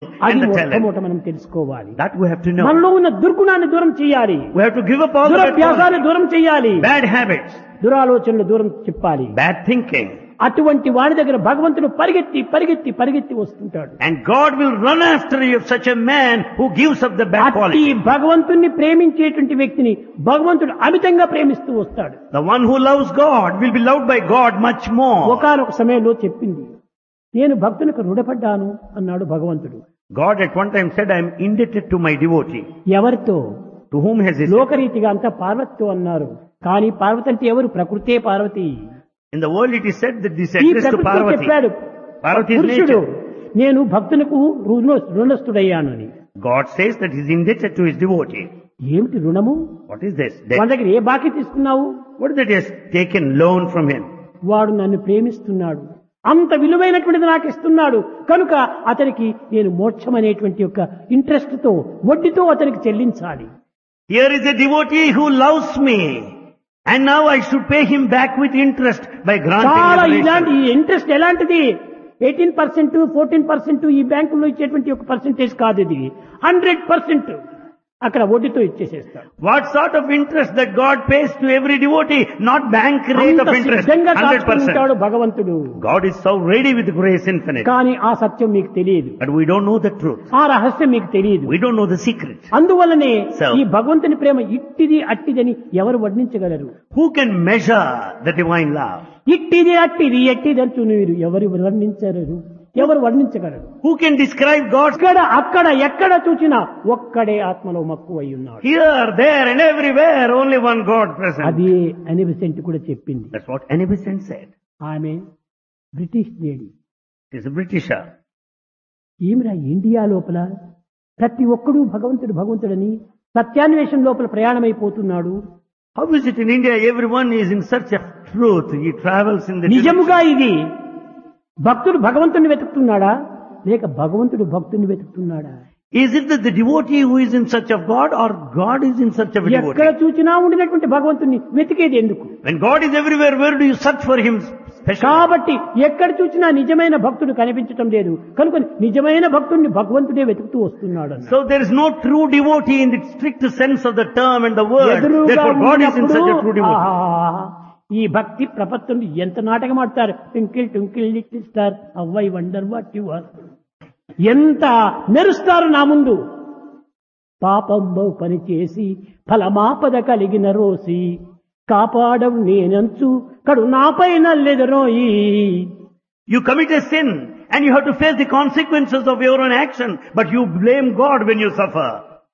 అది and the talent. మొట్టమొదట మనం తెలుసుకోవాలి That we have to know. మనలో ఉన్న దుర్గుణాన్ని దూరం చేయాలి We have to give up all the bad, దురభ్యాసాన్ని దూరం చేయాలి qualities, bad habits, దురాలోచనలు దూరం చెప్పాలి bad thinking. అటువంటి వాడి దగ్గర భగవంతుడు పరిగెత్తి పరిగెత్తి పరిగెత్తి వస్తుంటాడు And God will run after you, such a man who gives up the bad అట్టి qualities. భగవంతుణ్ణి ప్రేమించేటువంటి వ్యక్తిని భగవంతుడు అమితంగా ప్రేమిస్తూ వస్తాడు The one who loves God will be loved by God much more. ఒకనొక సమయంలో చెప్పింది నేను భక్తునికి రుణపడ్డాను అన్నాడు భగవంతుడు God at one time said, I am indebted to my devotee. ఎవరితో To whom has he said? లోకరీతిగా అంతా పార్వతితో అన్నారు కానీ పార్వతి అంటే ఎవరు ప్రకృతే Parvati In the world it is said that this ఈ addressed to ప్రకృతితో Parvati. చెప్పాడు Parvati is పురుషుడు nature. నేను భక్తులకు రుణ- రుణస్థుడయ్యాను అని God says that he is indebted to his devotee. ఏమిటి రుణము What is this? మన Debt. దగ్గర ఏ బాకీ తీసుకున్నావు What is that he has taken loan from him? వాడు నన్ను ప్రేమిస్తున్నాడు అంత విలువైనటువంటిది నాకు ఇస్తున్నాడు కనుక అతనికి నేను మోక్షం అనేటువంటి యొక్క ఇంట్రెస్ట్ తో వడ్డీతో అతనికి చెల్లించాలి Here is a devotee who loves me. And now I should pay him back with interest by granting చాలా liberation. ఇలాంటి ఇంట్రెస్ట్ ఎలాంటిది ఎయిటీన్ పర్సెంట్ ఫోర్టీన్ పర్సెంట్ ఈ బ్యాంకుల్లో ఇచ్చేటువంటి ఒక పర్సెంటేజ్ కాదు ఇది హండ్రెడ్ పర్సెంట్ అక్కడ వడ్డీతో ఇచ్చేసేస్తాడు What sort of interest that God pays to every devotee? Not bank rate అంత of interest. సిద్ధంగా 100%. కాచుకుంటాడు భగవంతుడు God is so ready with grace infinite. కానీ ఆ సత్యం మీకు తెలియదు But we don't know the truth. ఆ రహస్యం మీకు తెలియదు We don't know the secret. అందువల్లనే So- ఈ భగవంతుని ప్రేమ ఇట్టిది అట్టిదని ఎవరు వర్ణించగలరు Who can measure the divine love? ఇట్టిది అట్టిది ఎట్టిది అంటూ మీరు ఎవరు వర్ణించరు ఎవరు వర్ణించగలరు Who can describe God's ఇక్కడ అక్కడ ఎక్కడ చూసినా ఒక్కడే ఆత్మలో మక్కువై ఉన్నాడు here, there and everywhere? Only one God present. అది అనిబిసెంట్ కూడా చెప్పింది That's what Annie Besant said. ఆమె British lady She's a Britisher. ఈమెరా ఇండియా లోపల ప్రతి ఒక్కడూ భగవంతుడు భగవంతుడని సత్యాన్వేషణ లోపల ప్రయాణమైపోతున్నాడు How is it in India? Everyone is in search of truth. He travels in the నిజముగా ఇది భక్తుడు భగవంతుని వెతుకుతున్నాడా లేక భగవంతుడు భక్తుని వెతుకుతున్నాడా Is it that the devotee who is in search of God or God is in search of a ఎక్కడ devotee? చూసినా ఉండినటువంటి భగవంతుని వెతికేది ఎందుకు When God is everywhere, where do you search for Him special? కాబట్టి ఎక్కడ చూసినా నిజమైన భక్తుడు కనిపించటం లేదు కనుక నిజమైన భక్తుడిని భగవంతుడే వెతుకుతూ వస్తున్నాడు అన్నాడు. So there is no true devotee in the strict sense of the term and the word. ఎదురుగా Therefore God is in ఉన్నప్పుడు, such a true devotee. ఆహా, ఈ భక్తి ప్రపత్తుని ఎంత నాటకం ఆడతారు twinkle twinkle little star how I wonder what you are ఎంత మెరుస్తారు నా ముందు పాపంబో పని చేసి ఫలమాపద కలిగిన రోసి కాపాడవు నేనంచు కడు నాపై నల్లెదరోయి You commit a sin and you have to face the consequences of your own action, but you blame God when you suffer.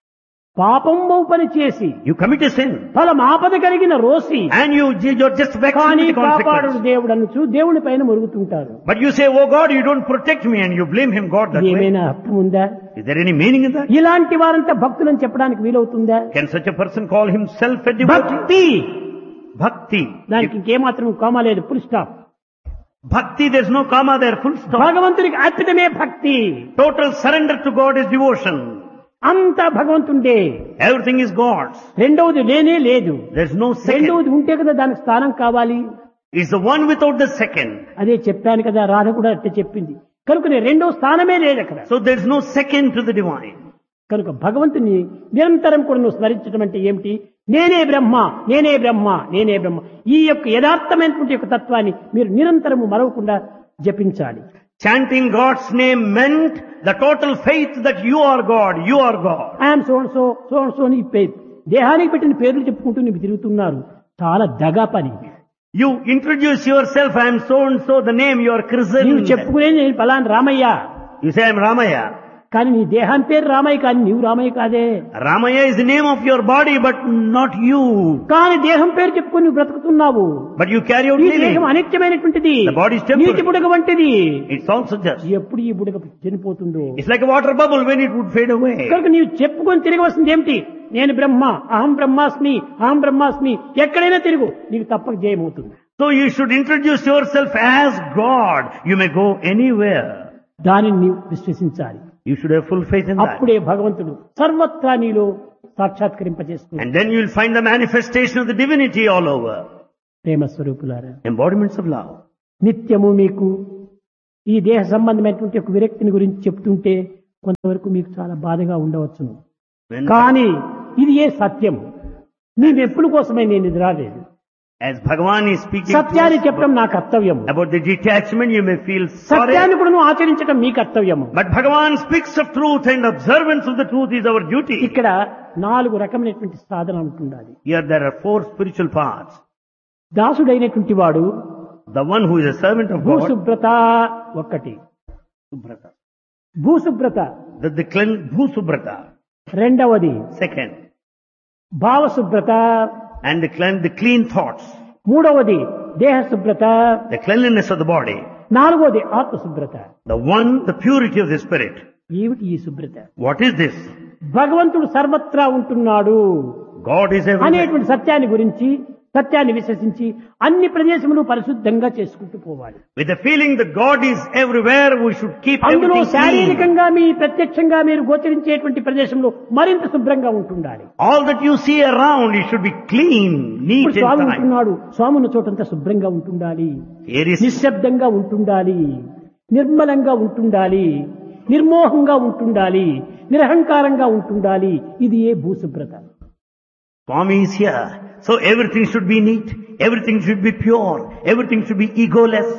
పాపంబో పని చేసి You commit a sin ఫలమాపద కలిగిన రోసి and you, you're just vexed కానీ with the కాపాడు consequences. దేవుడు అనొచ్చు దేవుని పైన మురుగుతుంటారు But you say, oh God, you don't protect me and you blame Him God that way. ఏమైనా అర్థం ఉందా Is there any meaning in that? ఇలాంటి వారంతా భక్తులని చెప్పడానికి వీలవుతుందా Can such a person call himself a devotee? భక్తి Bhakti. దానికి ఇంకేమాత్రం కోమ లేదు full stop Bhakti, there's no comma there, full stop. భగవంతునికి అర్పితమే భక్తి Total surrender to God is devotion. అంతా భగవంతుండే Everything is God's. రెండవది లేనే లేదు There's no second. రెండవది ఉంటే కదా దానికి స్థానం కావాలి It's the one without the second. అదే చెప్పాను కదా రాధ కూడా అట్టే చెప్పింది కనుక రెండవ స్థానమే లేదు అక్కడ So there's no second to the divine. కనుక భగవంతుని నిరంతరం కూడా నువ్వు స్మరించడం అంటే ఏమిటి నేనే బ్రహ్మ నేనే బ్రహ్మ నేనే బ్రహ్మ ఈ యొక్క యథార్థమైనటువంటి యొక్క తత్వాన్ని మీరు నిరంతరము మరవకుండా జపించాలి Chanting God's name meant the total faith that you are God, you are God. I am so so so so అని పే- దేహానికి పెట్టిన పేర్లు చెప్పుకుంటూ నీకు తిరుగుతున్నారు చాలా దగా పని You introduce yourself, I am so and so, the name you are నీవు christened. చెప్పుకునే నేను ఫలాన్ Ramayya You say I am Ramaya. కానీ నీ దేహాన్ని పేరు రామయ్య కానీ నీవు రామయ్య కాదే Ramaya is the name of your body, but not you. కానీ దేహం పేరు చెప్పుకొని నువ్వు బ్రతుకుతున్నావు But you carry out ఈ living. దేహం అనిత్యమైనటువంటిది The body is temporary. నీటి బుడగ వంటిది It's also just. ఎప్పుడు ఈ బుడగ చనిపోతుందో It's like a water bubble when it would fade away. కనుక నీవు చెప్పుకొని తిరిగి వస్తుంది ఏమిటి నేను బ్రహ్మ అహం బ్రహ్మాస్మి అహం బ్రహ్మాస్మి ఎక్కడైనా తిరుగు నీకు తప్పక జయమవుతుంది So you should introduce yourself as God. You may go anywhere. దానిని నీవు విశ్వసించాలి You should have full faith in that. అప్పుడే భగవంతుడు సర్వత్రా నీలో సాక్షాత్కరింపజేస్తుంది And then you will find the manifestation of the divinity all over. ప్రేమ స్వరూపులారా Embodiments of love. నిత్యము మీకు ఈ దేహ సంబంధమైనటువంటి ఒక విరక్తిని గురించి చెప్తుంటే కొంతవరకు మీకు చాలా బాధగా ఉండవచ్చును When, కానీ ఇది ఏ సత్యం నీ మెప్పుల కోసమే నేను ఇది రాలేదు as Bhagavan is speaking to సత్యాన్ని us చెప్పడం నా కర్తవ్యం about the detachment, you may feel sorry. సత్యాన్ని కూడా నువ్వు ఆచరించడం మీ కర్తవ్యము But Bhagavan speaks of truth and observance of the truth is our duty. ఇక్కడ నాలుగు రకమైనటువంటి సాధన ఉంటుండాలి Here there are four spiritual paths. దాసుడైనటువంటి వాడు The one who is a servant of God, భూశుభ్రత ఒక్కటి Subrata. భూశుభ్రత The, the clean, Bhusubrata. రెండవది Second. భావశుభ్రత And the, clean, the clean thoughts. మూడవది దేహ శుభ్రత The cleanliness of the body. నాలుగవది ఆత్మశుభ్రత The one, the purity of the spirit. ఏమిటి ఈ శుభ్రత What is this? భగవంతుడు సర్వత్రా ఉంటున్నాడు God is everywhere. అనేటువంటి సత్యాన్ని గురించి సత్యాన్ని విశ్వసించి అన్ని ప్రదేశములు పరిశుద్ధంగా చేసుకుంటూ పోవాలి With the feeling that God is everywhere, we should keep అందులో everything clean. శారీరకంగా మీ ప్రత్యక్షంగా మీరు గోచరించేటువంటి ప్రదేశంలో మరింత శుభ్రంగా ఉంటుండాలి All that you see around, it should be clean, neat ఇప్పుడు స్వామి and tight. ఉంటున్నాడు స్వామి ఉన్న చోటంతా శుభ్రంగా ఉంటుండాలి Here is నిశ్శబ్దంగా ఉంటుండాలి నిర్మలంగా ఉంటుండాలి నిర్మోహంగా ఉంటుండాలి నిరహంకారంగా ఉంటుండాలి ఇది ఏ భూశుభ్రత Swami is here. So everything should be neat, everything should be pure, everything should be egoless,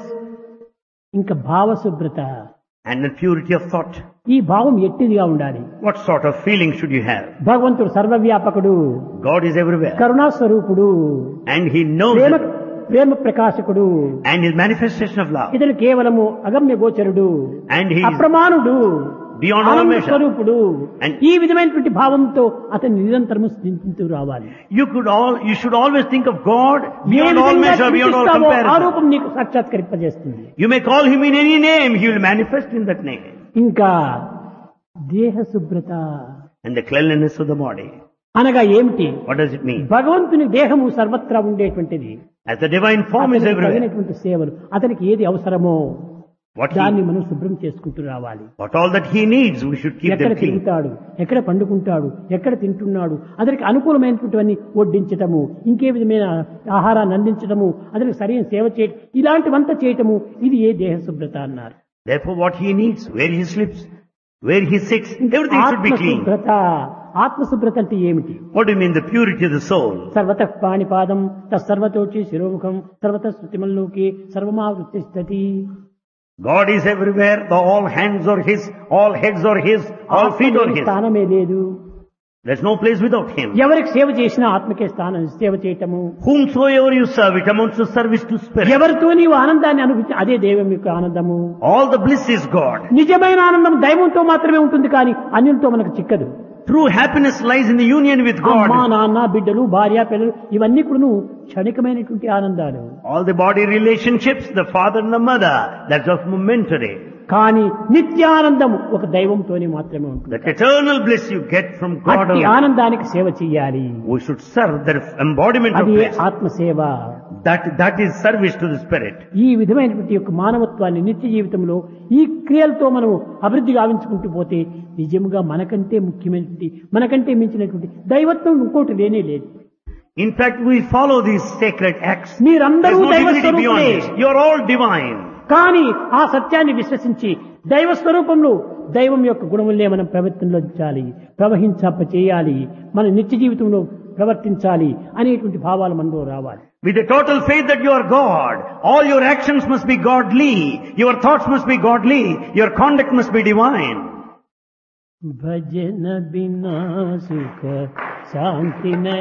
ఇంకా భావశుభ్రత and the purity of thought. ఈ భావం ఎట్టిదిగా ఉండాలి What sort of feeling should you have? భగవంతుడు సర్వవ్యాపకుడు God is everywhere. కరుణాస్వరూపుడు And He knows Prema it. Prema ప్రకాశకుడు And His manifestation of love. ఇతను కేవలము అగమ్య గోచరుడు And He is అప్రమాణుడు beyond all ఆనంద measure. స్వరూపుడు And- ఈ విధమైనటువంటి భావంతో అతను నిరంతరము స్థితించు రావాలి You could all, you should always think of God A beyond all విధంగా measure, beyond all చింతిస్తావో ఆ comparison. రూపం నీకు సాక్షాత్కరింపజేస్తుంది You may call Him in any name, He will manifest in that name. ఇంకా దేహ శుభ్రత And the cleanliness of the body. అనగా ఏమిటి What does it mean? భగవంతుని దేహము సర్వత్రా ఉండేటువంటిది As the divine form is అతనికి everywhere. తగినటువంటి సేవలు అతనికి ఏది అవసరమో What, దాన్ని he, మనం శుభ్రం చేసుకుంటూ రావాలి what all that He needs, we should keep ఎక్కడ them clean. తిరుగుతాడు ఎక్కడ పండుకుంటాడు ఎక్కడ తింటున్నాడు అతనికి అనుకూలమైనటువంటివన్నీ వడ్డించటము ఇంకే విధమైన ఆహారాన్ని అందించటము అతనికి సరైన సేవ చేయటం ఇలాంటివంతా చేయటము ఇది ఏ దేహ శుభ్రత అన్నారు Therefore, what he needs, where he sleeps, where he sits, everything should be clean. ఆత్మశుభ్రత ఆత్మశుభ్రత అంటే ఏమిటి What do you mean, the purity of the soul? సర్వత పాణిపాదం తత్సర్వతోచి శిరోముఖం సర్వత శృతిమల్లోకి సర్వమావృత్తి స్థితి God is everywhere, the all hands are His, all heads are His, all feet are His. స్థానమే లేదు There's no place without Him. ఎవరికి సేవ చేసినా ఆత్మకే స్థానం సేవ చేయటము Whomsoever you serve, it amounts to service to Spirit. ఎవరితో నీవు ఆనందాన్ని అనుభవించి అదే దైవం యొక్క ఆనందము All the bliss is God. నిజమైన ఆనందం దైవంతో మాత్రమే ఉంటుంది కానీ అన్యులతో మనకు చిక్కదు True happiness lies in the union with అమ్మా God. నాన్న బిడ్డలు భార్య పిల్లలు ఇవన్నీ కూడా క్షణికమైనటువంటి ఆనందాలు All the body relationships, the father and the mother, that's just momentary. కానీ నిత్యానందం ఒక దైవంతోనే మాత్రమే ఉంటుంది That eternal bliss you get from God అట్టి alone. ఆనందానికి సేవ చెయ్యాలి We should serve the embodiment of అది bliss. ఆత్మసేవ That, that is service to the Spirit. ఈ విధమైనటువంటి యొక్క మానవత్వాన్ని నిత్య జీవితంలో ఈ క్రియలతో మనం అభివృద్ధి గావించుకుంటూ పోతే నిజముగా మనకంటే ముఖ్యమైనటువంటి మనకంటే మించినటువంటి దైవత్వం ఇంకోటి లేనే లేదు In fact, we follow these sacred acts. There's మీరందరూ no దైవ divinity beyond స్వరూపులే this. You're all divine. కానీ ఆ సత్యాన్ని విశ్వసించి దైవ స్వరూపంలో దైవం యొక్క గుణములనే మనం ప్రవర్తించాలి ప్రవహించప్ప చేయాలి మన నిత్య జీవితంలో ప్రవర్తించాలి అనేటువంటి భావాలు మనలో రావాలి With the total faith that you are God, all your actions must be godly, your thoughts must be godly, your conduct must be divine. భజన బినా సుఖ శాంతి